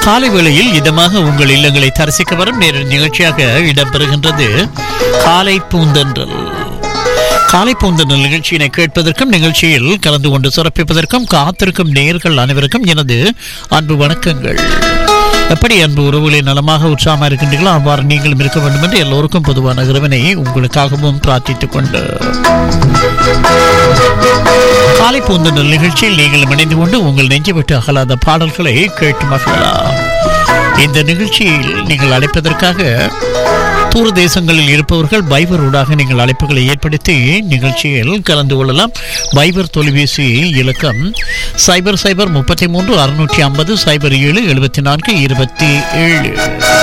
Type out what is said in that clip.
காலை வேளையில் இதமாக உங்கள் இல்லங்களை தரிசிக்க வரும் நேர நிகழ்ச்சியாக இடம்பெறுகின்றது காலை பூந்தன்றல் காலை பூந்தன்றல் நிகழ்ச்சியினை கேட்பதற்கும் நிகழ்ச்சியில் கலந்து கொண்டு சிறப்பிப்பதற்கும் காத்திருக்கும் நேர்கள் அனைவருக்கும் எனது அன்பு வணக்கங்கள் எப்படி அன்பு உறவுகளை நலமாக உற்சாகமாக இருக்கின்றீர்களோ அவ்வாறு நீங்களும் இருக்க வேண்டும் என்று எல்லோருக்கும் பொதுவான இறைவனை உங்களுக்காகவும் பிரார்த்தித்துக் கொண்டு காலை பூந்தன்றல் நிகழ்ச்சியில் நீங்கள் இணைந்து கொண்டு உங்கள் நெஞ்சு விட்டு அகலாத பாடல்களை கேட்டு மகிழலாம் இந்த நிகழ்ச்சியில் நீங்கள் அழைப்பதற்காக தூர தேசங்களில் இருப்பவர்கள் பைபர் ஊடாக நீங்கள் அழைப்புகளை ஏற்படுத்தி நிகழ்ச்சியில் கலந்து கொள்ளலாம் பைபர் தொலைபேசி இலக்கம் சைபர் சைபர் முப்பத்தி மூன்று அறுநூற்றி ஐம்பது சைபர் ஏழு எழுபத்தி நான்கு இருபத்தி ஏழு